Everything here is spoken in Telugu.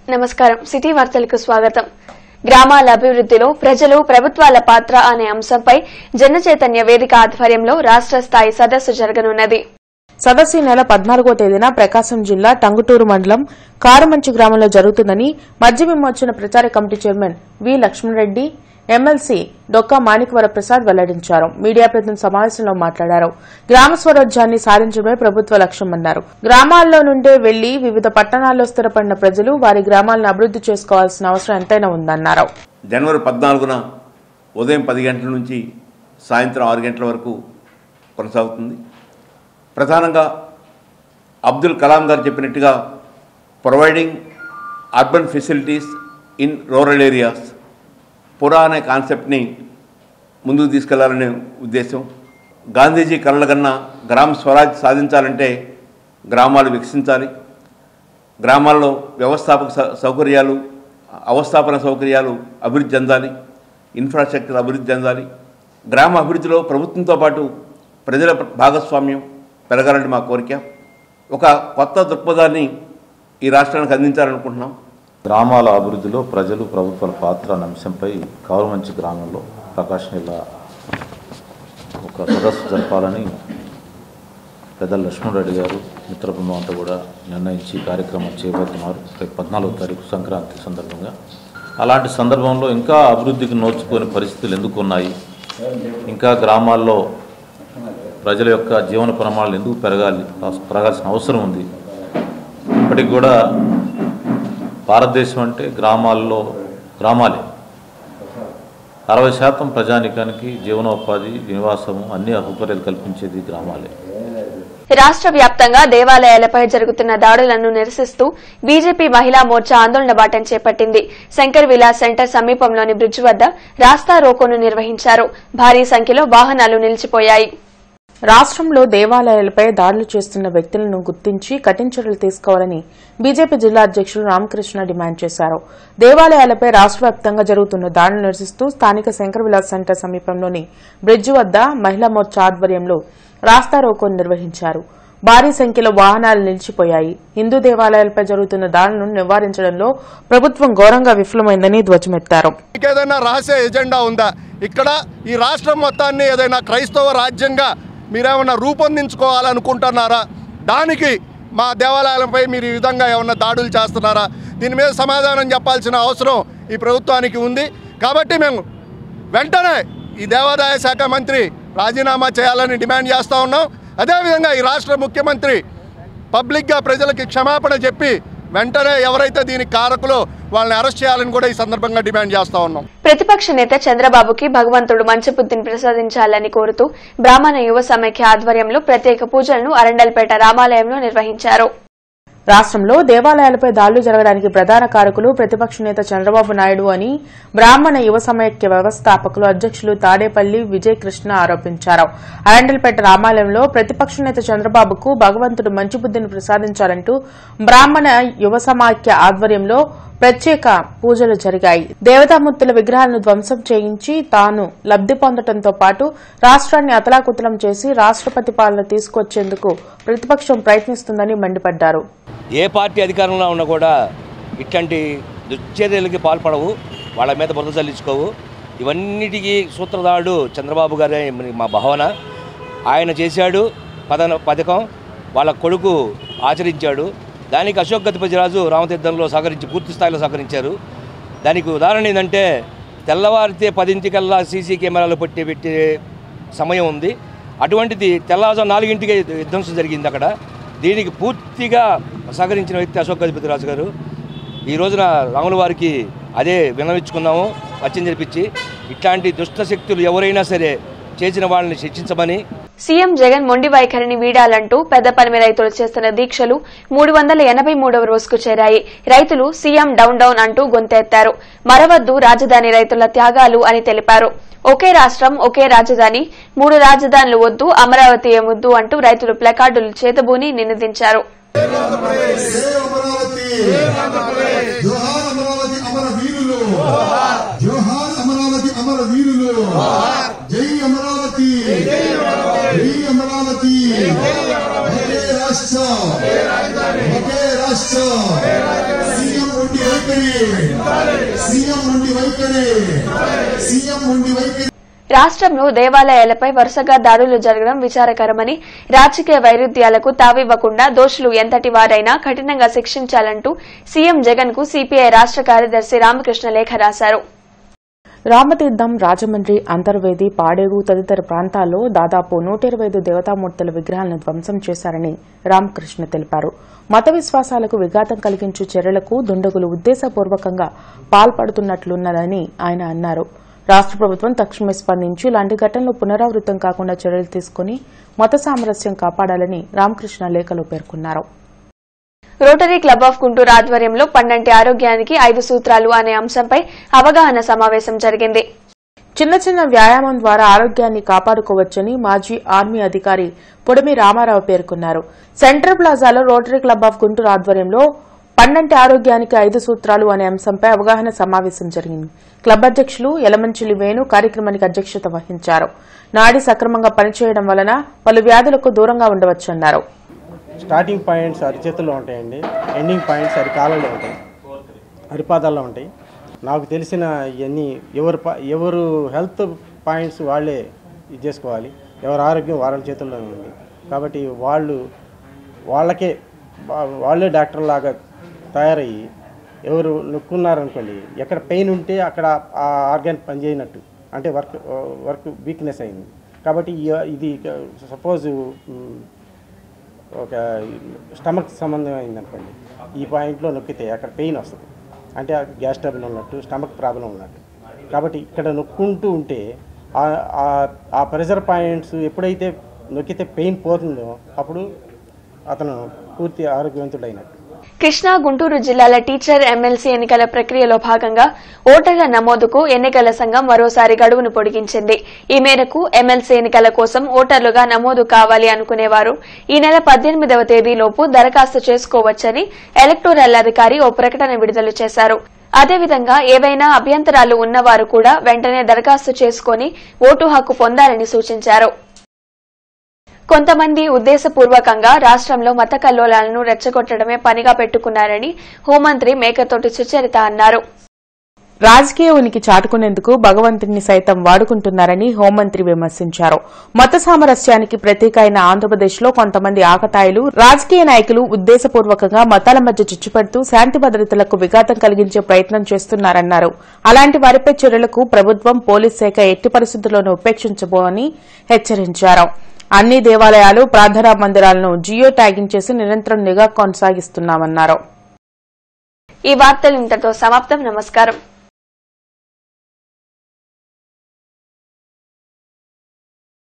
నమస్కారం సిటీ వార్తలకు స్వాగతం గ్రామాల అభివృద్దిలో ప్రజలు ప్రభుత్వాల పాత్ర అనే అంశంపై జన చైతన్య వేదిక ఆధ్వర్యంలో రాష్ట్ర స్థాయి సదస్సు జరగనున్నది సదస్సు ఈ నెల పద్నాలుగో తేదీన ప్రకాశం జిల్లా టంగుటూరు మండలం కారుమంచి గ్రామంలో జరుగుతుందని మద్య విమోచన ప్రచార committee chairman V Lakshmana Reddy MLC Dokka Manikyavara Prasad వెల్లడించారు మీడియా ప్రతినిధి సమావేశంలో మాట్లాడారు గ్రామ స్వరాజ్యాన్ని సాధించడమే ప్రభుత్వ లక్ష్యమన్నారు గ్రామాల్లో నుండే వెళ్లి వివిధ పట్టణాల్లో స్థిరపడిన ప్రజలు వారి గ్రామాలను అభివృద్ది చేసుకోవాల్సిన అవసరం ఎంతైనా ఉందన్నారు జనవరి పద్నాలుగున ఉదయం పది గంటల నుంచి సాయంత్రం ఆరు గంటల వరకు కొనసాగుతుంది ప్రధానంగా అబ్దుల్ కలాం గారు చెప్పినట్టుగా providing urban facilities in rural areas PURA అనే కాన్సెప్ట్ని ముందుకు తీసుకెళ్లాలనే ఉద్దేశం గాంధీజీ కలలుగన్న గ్రామ స్వరాజ్ సాధించాలంటే గ్రామాలు వికసించాలి గ్రామాల్లో వ్యవస్థాపక సౌ- సౌకర్యాలు అవస్థాపన సౌకర్యాలు అభివృద్ధి చెందాలి ఇన్ఫ్రాస్ట్రక్చర్ అభివృద్ధి చెందాలి గ్రామ అభివృద్ధిలో ప్రభుత్వంతో పాటు ప్రజల భాగస్వామ్యం పెరగాలని మా కోరిక ఒక కొత్త దృక్పథాన్ని ఈ రాష్ట్రానికి అందించాలనుకుంటున్నాం గ్రామాల అభివృద్ధిలో ప్రజలు ప్రభుత్వాల పాత్ర అనే అంశంపై కారుమంచి గ్రామంలో ప్రకాశం జిల్లా ఒక సదస్సు జరపాలని పెద్దల లక్ష్మణరెడ్డి గారు మిత్ర బృందం అంతా కూడా నిర్ణయించి కార్యక్రమం చేయబోతున్నారు రేపు పద్నాలుగో తారీఖు సంక్రాంతి సందర్భంగా అలాంటి సందర్భంలో ఇంకా అభివృద్ధికి నోచుకోని పరిస్థితులు ఎందుకు ఉన్నాయి ఇంకా గ్రామాల్లో ప్రజల యొక్క జీవన ప్రమాణాలు ఎందుకు పెరగాలి పెరగాల్సిన అవసరం ఉంది ఇప్పటికి కూడా భారతదేశం అంటే గ్రామాల్లో గ్రామాలే అరవై శాతం ప్రజానికానికి జీవనోపాధి నివాసము అన్ని సౌకర్యాలు కల్పించేది గ్రామాలే రాష్ట్ర వ్యాప్తంగా దేవాలయాలపై జరుగుతున్న దాడులను నిరసిస్తూ బీజేపీ మహిళా మోర్చా ఆందోళన బాటను చేపట్టింది శంకర్ విలాస్ సెంటర్ సమీపంలోని బ్రిడ్జ్ వద్ద రాస్తా రోకోను నిర్వహించారు భారీ సంఖ్యలో వాహనాలు నిలిచిపోయాయి రాష్ట్రంలో దేవాలయాలపై దాడులు చేస్తున్న వ్యక్తులను గుర్తించి కఠిన చర్యలు తీసుకోవాలని బీజేపీ జిల్లా అధ్యక్షులు రామకృష్ణ డిమాండ్ చేశారు దేవాలయాలపై రాష్ట్ర వ్యాప్తంగా జరుగుతున్న దాడులు నిరసిస్తూ స్థానిక శంకర్ విలాస్ సెంటర్ సమీపంలోని బ్రిడ్జ్ వద్ద మహిళా మోర్చా ఆధ్వర్యంలో రాస్తా రోకోను నిర్వహించారు భారీ సంఖ్యలో వాహనాలు నిలిచిపోయాయి హిందూ దేవాలయాలపై జరుగుతున్న దాడులను నివారించడంలో ప్రభుత్వం ఘోరంగా విఫలమైందని ధ్వజమెత్తారు మీకు ఏదైనా రహస్య ఎజెండా ఉందా ఇక్కడ ఈ రాష్ట్రం మొత్తాన్ని ఏదైనా క్రైస్తవ రాజ్యంగా మీరేమన్నా రూపొందించుకోవాలనుకుంటున్నారా దానికి మా దేవాలయాలపై మీరు ఈ విధంగా ఏమన్నా దాడులు చేస్తున్నారా దీని మీద సమాధానం చెప్పాల్సిన అవసరం ఈ ప్రభుత్వానికి ఉంది కాబట్టి మేము వెంటనే ఈ దేవాదాయ శాఖ మంత్రి రాజీనామా చేయాలని డిమాండ్ చేస్తూ ఉన్నాం అదేవిధంగా ఈ రాష్ట్ర ముఖ్యమంత్రి పబ్లిక్గా ప్రజలకి క్షమాపణ చెప్పి వెంటనే ఎవరైతే దీనికి కారకులో వాళ్ళని అరెస్ట్ చేయాలని కూడా ఈ సందర్భంగా డిమాండ్ చేస్తూ ఉన్నాం ప్రతిపక్ష నేత చంద్రబాబుకి భగవంతుడు మంచి బుద్ధిని ప్రసాదించాలని కోరుతూ బ్రాహ్మణ యువ సమైక్య ఆధ్వర్యంలో ప్రత్యేక పూజలను అరండల్పేట రామాలయంలో నిర్వహించారు రాష్ట్రంలో దేవాలయాలపై దాడులు జరగడానికి ప్రధాన కారకులు ప్రతిపక్ష నేత చంద్రబాబు నాయుడు అని బ్రాహ్మణ యువ సమైక్య వ్యవస్థాపకులు అధ్యక్షులు తాడేపల్లి విజయ్ కృష్ణ ఆరోపించారు అరండల్పేట రామాలయంలో ప్రతిపక్ష నేత చంద్రబాబుకు భగవంతుడు మంచి బుద్ధిని ప్రసాదించాలంటూ బ్రాహ్మణ యువ సమాఖ్య ఆధ్వర్యంలో ప్రత్యేక పూజలు జరిగాయి దేవతామూర్తుల విగ్రహాలను ధ్వంసం చేయించి తాను లబ్ది పొందడంతో పాటు రాష్ట్రాన్ని అతలాకుతలం చేసి రాష్ట్రపతి పాలన తీసుకొచ్చేందుకు ప్రతిపక్షం ప్రయత్నిస్తుందని మండిపడ్డారు ఏ పార్టీ అధికారంలో ఉన్నా కూడా ఇట్లాంటి దుశ్చర్యలకి పాల్పడవు వాళ్ళ మీద బురద చల్లించుకోవు ఇవన్నిటికీ సూత్రధారుడు చంద్రబాబు గారే మా భావన ఆయన చేశాడు పదన పథకం వాళ్ళ కొడుకు ఆచరించాడు దానికి అశోక్ గతిపతిరాజు రామతీర్థంలో సహకరించి పూర్తి స్థాయిలో సహకరించారు దానికి ఉదాహరణ ఏంటంటే తెల్లవారితే పదింటికల్లా సీసీ కెమెరాలు పెట్టి పెట్టే సమయం ఉంది అటువంటిది తెల్లవారుజాము నాలుగింటికి విధ్వంసం జరిగింది అక్కడ దీనికి పూర్తిగా సహకరించిన వ్యక్తి అశోక్ గజపతిరాజు గారు ఈ రోజున రాముల వారికి అదే వినవించుకున్నాము పచ్చం జరిపించి ఇట్లాంటి దుష్ట శక్తులు ఎవరైనా సరే చేసిన వాళ్ళని శిక్షించమని సీఎం జగన్ మొండి వైఖరిని వీడాలంటూ పెద్దపల్లి రైతులు చేస్తున్న దీక్షలు మూడు వందల ఎనభై మూడవ రోజుకు చేరాయి రైతులు సీఎం డౌన్ డౌన్ అంటూ గొంతెత్తారు మరవద్దు రాజధాని రైతుల త్యాగాలు అని తెలిపారు ఒకే రాష్ట్రం ఒకే రాజధాని మూడు రాజధానులు వద్దు అమరావతి ఏమొద్దు అంటూ రైతులు ప్లకార్డులు చేతబూని నినదించారు అమరావతి జోహార్ అమరావతి అమర వీరులు జోహార్ అమరావతి అమర వీరులు జై అమరావతి జై అమరావతి ఒకే రాష్ట్రం ఒకే రాష్ట్రం సీఎం ఉండి వైఖరి సీఎం నుండి వైఖరి సీఎం నుండి వైఖరి రాష్ట్రంలో దేవాలయాలపై వరుసగా దాడులు జరగడం విచారకరమని రాజకీయ వైరుధ్యాలకు తావివ్వకుండా దోషులు ఎంతటి వారైనా కఠినంగా శిక్షించాలంటూ సీఎం జగన్ కు సిపిఐ రాష్ట్ర కార్యదర్శి రామకృష్ణ లేఖ రాశారు రామతీర్థం రాజమండ్రి అంతర్వేది పాడేరు తదితర ప్రాంతాల్లో దాదాపు నూట ఇరవై ఐదు దేవతామూర్తుల విగ్రహాలను ధ్వంసం చేశారని రామకృష్ణ తెలిపారు మత విశ్వాసాలకు విఘాతం కలిగించు చర్యలకు దుండగులు ఉద్దేశపూర్వకంగా పాల్పడుతున్నట్లున్నదని ఆయన అన్నారు రాష్ట్ర ప్రభుత్వం తక్షణమే స్పందించి ఇలాంటి ఘటనలు పునరావృతం కాకుండా చర్యలు తీసుకుని మత సామరస్యం కాపాడాలని రామకృష్ణ లేఖలో పేర్కొన్నారు రోటరీ క్లబ్ ఆఫ్ గుంటూరు ఆధ్వర్యంలో పన్నంటి ఆరోగ్యానికి ఐదు సూత్రాలు అనే అంశంపై అవగాహన సమావేశం జరిగింది చిన్న చిన్న వ్యాయామం ద్వారా ఆరోగ్యాన్ని కాపాడుకోవచ్చని మాజీ ఆర్మీ అధికారి పొడిమి రామారావు పేర్కొన్నారు సెంట్రల్ ప్లాజాలో రోటరీ క్లబ్ ఆఫ్ గుంటూరు ఆధ్వర్యంలో పన్నంటి ఆరోగ్యానికి ఐదు సూత్రాలు అనే అంశంపై అవగాహన సమావేశం జరిగింది క్లబ్ అధ్యక్షులు యలమంచిలి వేణు కార్యక్రమానికి అధ్యక్షత వహించారు నాడి సక్రమంగా పనిచేయడం వలన పలు వ్యాధులకు దూరంగా ఉండవచ్చన్నారు స్టార్టింగ్ పాయింట్స్ అరిచేతుల్లో ఉంటాయండి ఎండింగ్ పాయింట్స్ అరికాలలో ఉంటాయి అరిపాదాల్లో ఉంటాయి నాకు తెలిసిన ఇవన్నీ ఎవరు ప- ఎవరు హెల్త్ పాయింట్స్ వాళ్ళే ఇది చేసుకోవాలి ఎవరి ఆరోగ్యం వాళ్ళ చేతుల్లోనే ఉంది కాబట్టి వాళ్ళు వాళ్ళకే వా- వాళ్ళే డాక్టర్ లాగా తయారయ్యి ఎవరు నొక్కున్నారనుకోండి ఎక్కడ పెయిన్ ఉంటే అక్కడ ఆ ఆర్గాన్ పనిచేయనట్టు అంటే వర్క్ వర్క్ వీక్నెస్ అయింది కాబట్టి ఈ- ఇది సపోజ్ ఒక స్టమక్ సంబంధం అయిందనుకోండి ఈ పాయింట్లో నొక్కితే అక్కడ పెయిన్ వస్తుంది అంటే ఆ గ్యాస్ ట్రబుల్ ఉన్నట్టు స్టమక్ ప్రాబ్లం ఉన్నట్టు కాబట్టి ఇక్కడ నొక్కుంటూ ఉంటే ఆ- ఆ- ఆ ప్రెషర్ పాయింట్స్ ఎప్పుడైతే నొక్కితే పెయిన్ పోతుందో అప్పుడు అతను పూర్తి ఆరోగ్యవంతుడైనట్టు కృష్ణా గుంటూరు జిల్లాల టీచర్ ఎమ్మెల్సీ ఎన్నికల ప్రక్రియలో భాగంగా ఓటర్ల నమోదుకు ఎన్నికల సంఘం మరోసారి గడువును పొడిగించింది ఈ మేరకు ఎమ్మెల్సీ ఎన్నికల కోసం ఓటర్లుగా నమోదు కావాలి అనుకునేవారు ఈ నెల పద్దెనిమిదవ తేదీలోపు దరఖాస్తు చేసుకోవచ్చని ఎలక్టోరల్ అధికారి ఓ ప్రకటన విడుదల చేశారు అదేవిధంగా ఏవైనా అభ్యంతరాలు ఉన్నవారు కూడా వెంటనే దరఖాస్తు చేసుకుని ఓటు హక్కు పొందాలని సూచించారు కొంతమంది ఉద్దేశపూర్వకంగా రాష్ట్రంలో మత కల్లోలాలను రెచ్చగొట్టడమే పనిగా పెట్టుకున్నారని హోంమంత్రి మేకతోటి సుచరిత అన్నారు రాజకీయ ఉనికి చాటుకునేందుకు భగవంతుడిని సైతం వాడుకుంటున్నారని హోంమంత్రి విమర్శించారు మత సామరస్యానికి ప్రతీక అయిన ఆంధ్రప్రదేశ్లో కొంతమంది ఆకతాయిలు రాజకీయ నాయకులు ఉద్దేశపూర్వకంగా మతాల మధ్య చిచ్చుపెడుతూ శాంతి భద్రతలకు విఘాతం కలిగించే ప్రయత్నం చేస్తున్నారన్నారు అలాంటి వారిపై చర్యలకు ప్రభుత్వం పోలీస్ శాఖ ఎట్టి పరిస్థితుల్లోనూ ఉపేక్షించబోని హెచ్చరించారు అన్ని దేవాలయాలు ప్రార్థనా మందిరాలను జియో ట్యాగింగ్ చేసి నిరంతరం నిఘా కొనసాగిస్తున్నామన్నారు ఈ వార్తలు ఇంతటితో సమాప్తం నమస్కారం